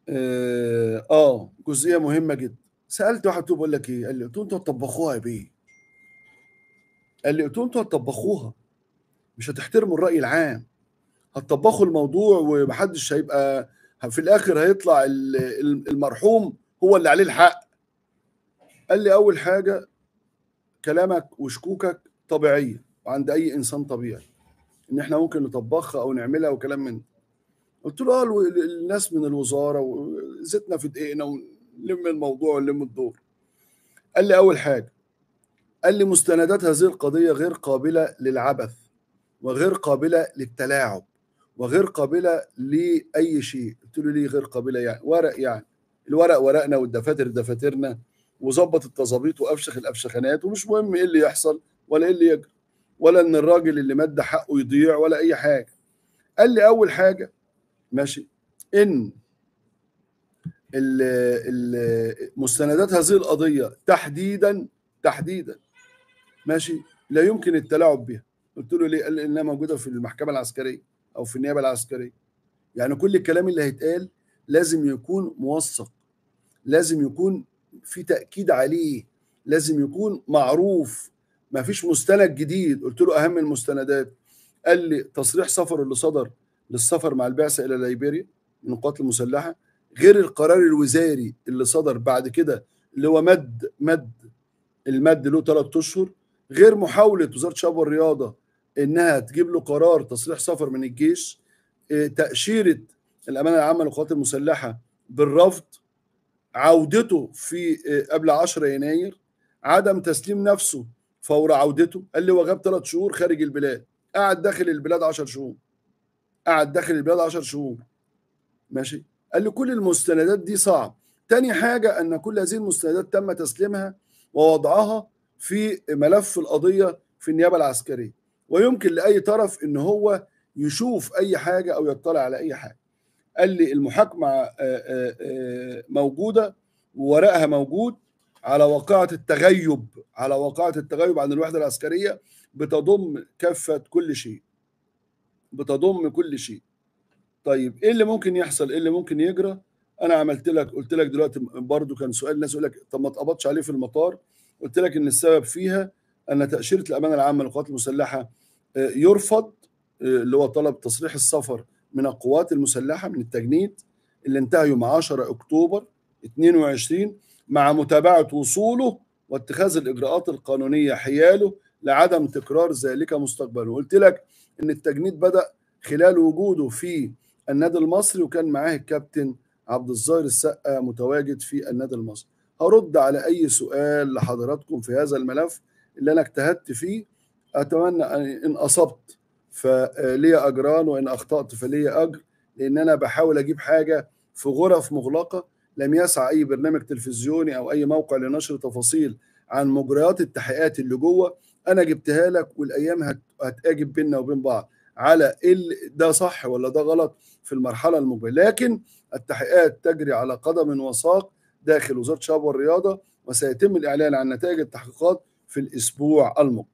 اه آه، جزئيه مهمه جدا سالت واحد قلت له بقول لك ايه قال لي قلت له انتوا هتطبخوها يا بيه قال لي قلت له انتوا هتطبخوها مش هتحترموا الراي العام هتطبخوا الموضوع ومحدش هيبقى في الاخر هيطلع ال- ال- المرحوم هو اللي عليه الحق قال لي اول حاجه كلامك وشكوكك طبيعيه وعند اي انسان طبيعي ان احنا ممكن نطبخها او نعملها وكلام من ده. قلت له اه الو- الناس من الوزاره وزيتنا في دقيقنا ونلم الموضوع ونلم الدور قال لي اول حاجه قال لي مستندات هذه القضيه غير قابله للعبث وغير قابله للتلاعب وغير قابله لاي شيء قلت له ليه غير قابله يعني ورق يعني الورق ورقنا والدفاتر دفاترنا وظبط التظابيط وافشخ الافشخانات ومش مهم ايه اللي يحصل ولا ايه اللي يجري ولا ان الراجل اللي مد حقه يضيع ولا اي حاجه قال لي اول حاجه ماشي ان ال- ال- مستندات هذه القضيه تحديدا تحديدا ماشي لا يمكن التلاعب بها قلت له ليه قال لي انها موجوده في المحكمه العسكريه او في النيابه العسكريه يعني كل الكلام اللي هيتقال لازم يكون موثق لازم يكون في تاكيد عليه لازم يكون معروف ما فيش مستند جديد قلت له اهم المستندات قال لي تصريح سفر اللي صدر للسفر مع البعثه الى ليبيريا من القوات المسلحه غير القرار الوزاري اللي صدر بعد كده اللي هو مد مد المد له ثلاث اشهر غير محاوله وزاره الشباب والرياضه انها تجيب له قرار تصريح سفر من الجيش إيه، تاشيره الامانه العامه للقوات المسلحه بالرفض عودته في إيه، قبل 10 يناير عدم تسليم نفسه فور عودته قال لي هو غاب ثلاث شهور خارج البلاد قعد داخل البلاد 10 شهور قعد داخل البلاد 10 شهور ماشي قال لي كل المستندات دي صعب تاني حاجة أن كل هذه المستندات تم تسليمها ووضعها في ملف القضية في النيابة العسكرية ويمكن لأي طرف أن هو يشوف أي حاجة أو يطلع على أي حاجة قال لي المحاكمة آه، آه، آه، موجودة وورقها موجود على واقعة التغيب على واقعة التغيب عن الوحدة العسكرية بتضم كافة كل شيء بتضم كل شيء طيب ايه اللي ممكن يحصل ايه اللي ممكن يجرى انا عملت لك قلت لك دلوقتي برضو كان سؤال الناس يقول لك طب ما اتقبضش عليه في المطار قلت لك ان السبب فيها ان تاشيره الامانه العامه للقوات المسلحه آه، يرفض آه، اللي هو طلب تصريح السفر من القوات المسلحه من التجنيد اللي انتهى يوم 10 اكتوبر 22 مع متابعه وصوله واتخاذ الاجراءات القانونيه حياله لعدم تكرار ذلك مستقبلا قلت لك ان التجنيد بدا خلال وجوده في النادي المصري وكان معاه الكابتن عبد الظاهر السقا متواجد في النادي المصري هرد على اي سؤال لحضراتكم في هذا الملف اللي انا اجتهدت فيه اتمنى أن- ان اصبت فلي اجران وان اخطات فلي اجر لان انا بحاول اجيب حاجه في غرف مغلقه لم يسعى اي برنامج تلفزيوني او اي موقع لنشر تفاصيل عن مجريات التحقيقات اللي جوه انا جبتها لك والايام هت- هتجب بيننا وبين بعض على ال- ده صح ولا ده غلط في المرحله المقبله لكن التحقيقات تجري على قدم وساق داخل وزاره الشباب والرياضه وسيتم الاعلان عن نتائج التحقيقات في الاسبوع المقبل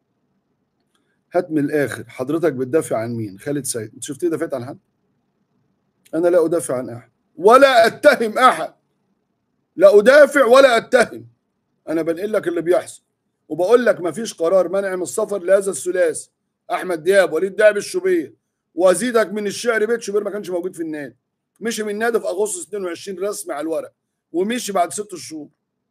هات من الاخر حضرتك بتدافع عن مين خالد سيد انت شفتيه دافعت عن حد انا لا ادافع عن احد ولا اتهم احد لا ادافع ولا اتهم انا بنقل لك اللي بيحصل وبقول لك ما فيش قرار منع من السفر لهذا الثلاثي احمد دياب وليد داعب الشوبير وازيدك من الشعر بيت شوبير ما كانش موجود في النادي مشي من النادي في اغسطس 22 رسمي على الورق ومشي بعد ست شهور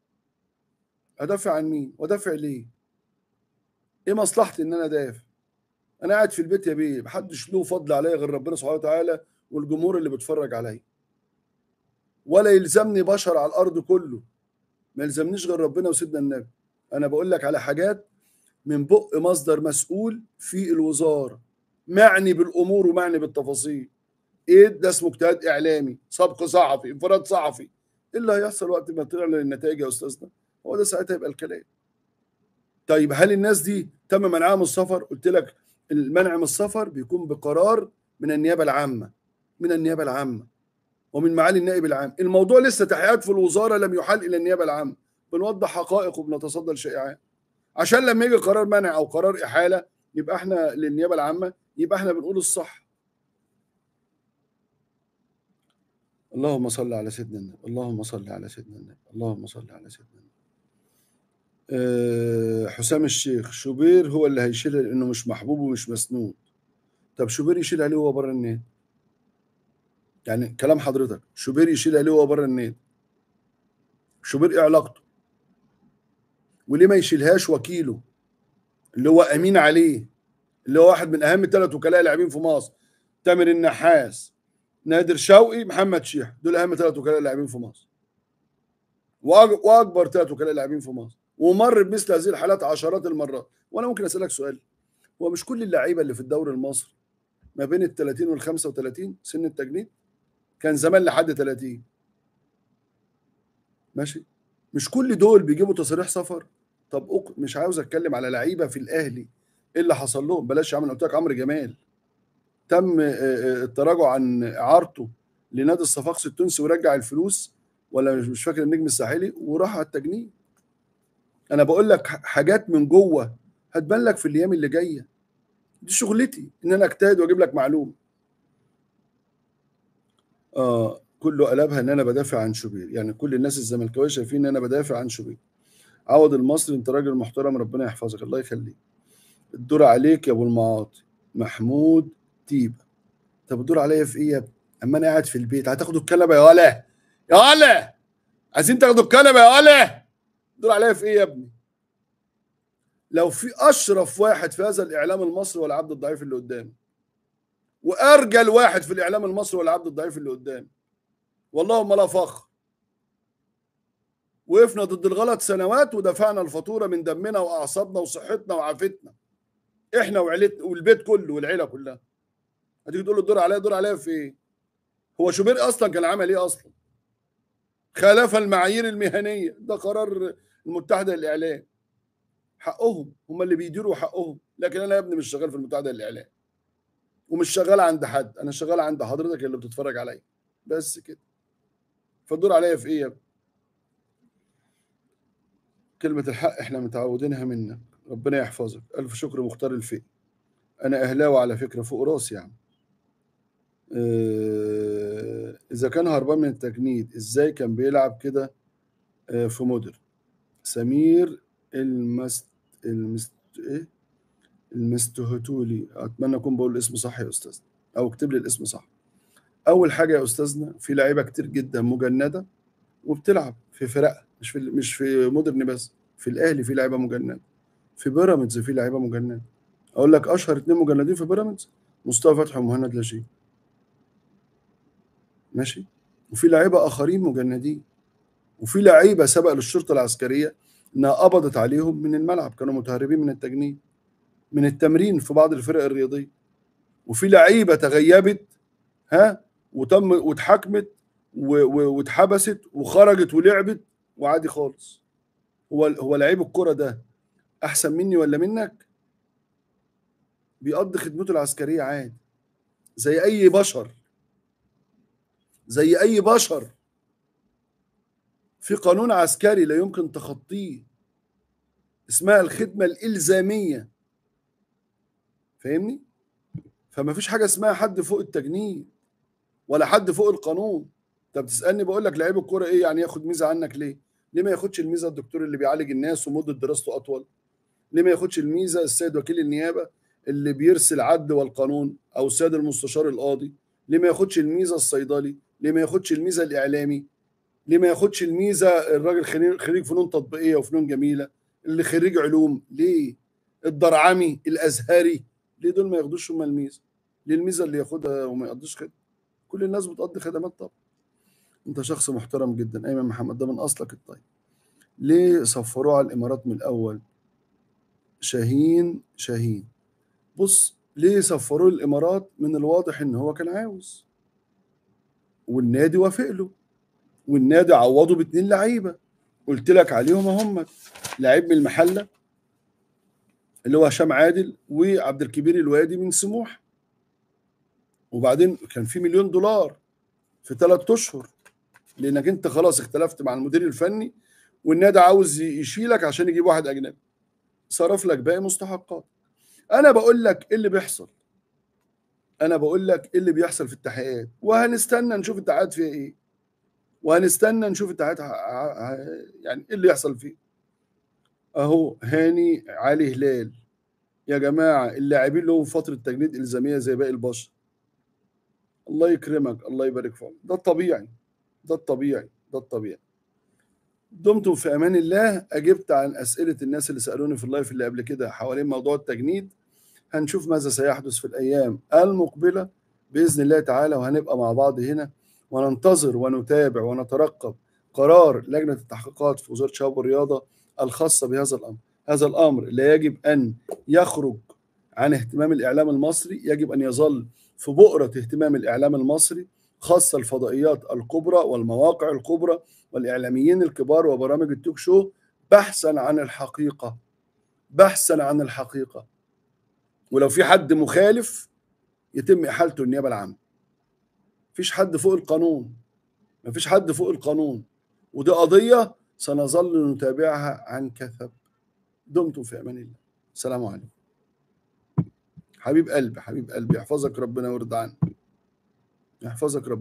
ادافع عن مين وادافع ليه ايه مصلحتي ان انا ادافع انا قاعد في البيت يا بيه محدش له فضل عليا غير ربنا سبحانه وتعالى والجمهور اللي بيتفرج عليا ولا يلزمني بشر على الارض كله ما يلزمنيش غير ربنا وسيدنا النبي انا بقول لك على حاجات من بق مصدر مسؤول في الوزاره معني بالامور ومعني بالتفاصيل ايه ده اسمه اجتهاد اعلامي سبق صحفي انفراد صحفي ايه اللي هيحصل وقت ما تعلن النتائج يا استاذنا هو ده ساعتها يبقى الكلام طيب هل الناس دي تم منعها من السفر قلت لك المنع من السفر بيكون بقرار من النيابه العامه من النيابه العامه ومن معالي النائب العام الموضوع لسه تحقيقات في الوزاره لم يحال الى النيابه العامه بنوضح حقائق وبنتصدى لشائعات عشان لما يجي قرار منع او قرار احاله يبقى احنا للنيابه العامه يبقى احنا بنقول الصح اللهم صل على سيدنا النبي اللهم صل على سيدنا النبي اللهم صل على سيدنا النبي أه حسام الشيخ شوبير هو اللي هيشيلها لانه مش محبوب ومش مسنود طب شوبير يشيلها ليه وهو بره النادي يعني كلام حضرتك شوبير يشيلها ليه وهو بره النادي شوبير ايه علاقته وليه ما يشيلهاش وكيله اللي هو امين عليه اللي هو واحد من اهم ثلاث وكلاء لاعبين في مصر تامر النحاس نادر شوقي محمد شيح دول اهم ثلاث وكلاء لاعبين في مصر واكبر ثلاث وكلاء لاعبين في مصر ومر بمثل هذه الحالات عشرات المرات وانا ممكن اسالك سؤال هو مش كل اللعيبه اللي في الدوري المصري ما بين ال 30 وال 35 سن التجنيد كان زمان لحد 30 ماشي مش كل دول بيجيبوا تصريح سفر طب أق... مش عاوز اتكلم على لعيبه في الاهلي ايه اللي حصل لهم بلاش يا عم قلت لك عمرو جمال تم التراجع عن اعارته لنادي الصفاقسي التونسي ورجع الفلوس ولا مش فاكر النجم الساحلي وراح على التجنيد انا بقول لك حاجات من جوه هتبان لك في الايام اللي جايه دي شغلتي ان انا اجتهد واجيب لك معلومه اه كله قلبها ان انا بدافع عن شوبير يعني كل الناس الزملكاويه شايفين ان انا بدافع عن شوبير عوض المصري انت راجل محترم ربنا يحفظك الله يخليك الدور عليك يا ابو المعاطي محمود تيبه طب الدور عليا في ايه يا ابني اما انا قاعد في البيت هتاخدوا الكنبه يا ولا يا ولا عايزين تاخدوا الكنبه يا ولا الدور عليا في ايه يا ابني لو في اشرف واحد في هذا الاعلام المصري ولا عبد الضعيف اللي قدامي وارجل واحد في الاعلام المصري ولا عبد الضعيف اللي قدامي والله ما لا فخر وقفنا ضد الغلط سنوات ودفعنا الفاتوره من دمنا واعصابنا وصحتنا وعافتنا احنا وعيلتنا والبيت كله والعيله كلها هتيجي تقول له الدور عليا دور عليا في ايه؟ هو شوبير اصلا كان عمل ايه اصلا؟ خالف المعايير المهنيه ده قرار المتحده للاعلام حقهم هم اللي بيديروا حقهم لكن انا يا ابني مش شغال في المتحده للاعلام ومش شغال عند حد انا شغال عند حضرتك اللي بتتفرج عليا بس كده فالدور عليا في ايه يا ابني؟ كلمة الحق احنا متعودينها منك ربنا يحفظك ألف شكر مختار الفئ أنا أهلاوي على فكرة فوق راسي يعني اه إذا كان هربان من التجنيد إزاي كان بيلعب كده اه في مودر سمير المست المست إيه المستهتولي أتمنى أكون بقول الاسم صح يا أستاذ أو اكتب لي الاسم صح أول حاجة يا أستاذنا في لعيبة كتير جدا مجندة وبتلعب في فرق مش في مش في مودرن بس في الاهلي في لعيبه مجنده في بيراميدز في لعيبه مجنده اقول لك اشهر اثنين مجندين في بيراميدز مصطفى فتحي ومهند لاشين ماشي وفي لعيبه اخرين مجندين وفي لعيبه سبق للشرطه العسكريه انها قبضت عليهم من الملعب كانوا متهربين من التجنيد من التمرين في بعض الفرق الرياضيه وفي لعيبه تغيبت ها وتم واتحاكمت واتحبست وخرجت ولعبت وعادي خالص هو هو لعيب الكرة ده احسن مني ولا منك بيقضي خدمته العسكريه عادي زي اي بشر زي اي بشر في قانون عسكري لا يمكن تخطيه اسمها الخدمه الالزاميه فاهمني فما فيش حاجه اسمها حد فوق التجنيد ولا حد فوق القانون انت بتسالني بقول لك لعيب الكوره ايه يعني ياخد ميزه عنك ليه ليه ما ياخدش الميزه الدكتور اللي بيعالج الناس ومده دراسته اطول ليه ما ياخدش الميزه السيد وكيل النيابه اللي بيرسل عدل والقانون او السيد المستشار القاضي ليه ما ياخدش الميزه الصيدلي ليه ما ياخدش الميزه الاعلامي ليه ما ياخدش الميزه الراجل خريج فنون تطبيقيه وفنون جميله اللي خريج علوم ليه الدرعمي الازهري ليه دول ما ياخدوش هم الميزه ليه الميزه اللي ياخدها وما يقضيش خدمه كل الناس بتقضي خدمات طبعا انت شخص محترم جدا ايمن محمد ده من اصلك الطيب ليه صفروه على الامارات من الاول شاهين شاهين بص ليه صفروه الامارات من الواضح ان هو كان عاوز والنادي وافق له والنادي عوضه باتنين لعيبه قلت لك عليهم هم لعيب من المحله اللي هو هشام عادل وعبد الكبير الوادي من سموح وبعدين كان في مليون دولار في ثلاث اشهر لانك انت خلاص اختلفت مع المدير الفني والنادي عاوز يشيلك عشان يجيب واحد اجنبي صرف لك باقي مستحقات انا بقول لك ايه اللي بيحصل انا بقول لك ايه اللي بيحصل في التحقيقات وهنستنى نشوف التحقيقات فيها ايه وهنستنى نشوف الاتحاد يعني ايه اللي يحصل فيه اهو هاني علي هلال يا جماعه اللاعبين لهم فتره تجنيد الزاميه زي باقي البشر الله يكرمك الله يبارك فيك ده الطبيعي ده الطبيعي ده الطبيعي دمتم في امان الله اجبت عن اسئله الناس اللي سالوني في اللايف اللي قبل كده حوالين موضوع التجنيد هنشوف ماذا سيحدث في الايام المقبله باذن الله تعالى وهنبقى مع بعض هنا وننتظر ونتابع ونترقب قرار لجنه التحقيقات في وزاره الشباب والرياضه الخاصه بهذا الامر هذا الامر لا يجب ان يخرج عن اهتمام الاعلام المصري يجب ان يظل في بؤره اهتمام الاعلام المصري خاصه الفضائيات الكبرى والمواقع الكبرى والاعلاميين الكبار وبرامج التوك شو بحثا عن الحقيقه بحثا عن الحقيقه ولو في حد مخالف يتم احالته النيابه العامه مفيش حد فوق القانون مفيش حد فوق القانون ودي قضيه سنظل نتابعها عن كثب دمتم في امان الله السلام عليكم حبيب قلبي حبيب قلبي يحفظك ربنا ويرضى عنك يحفظك ربنا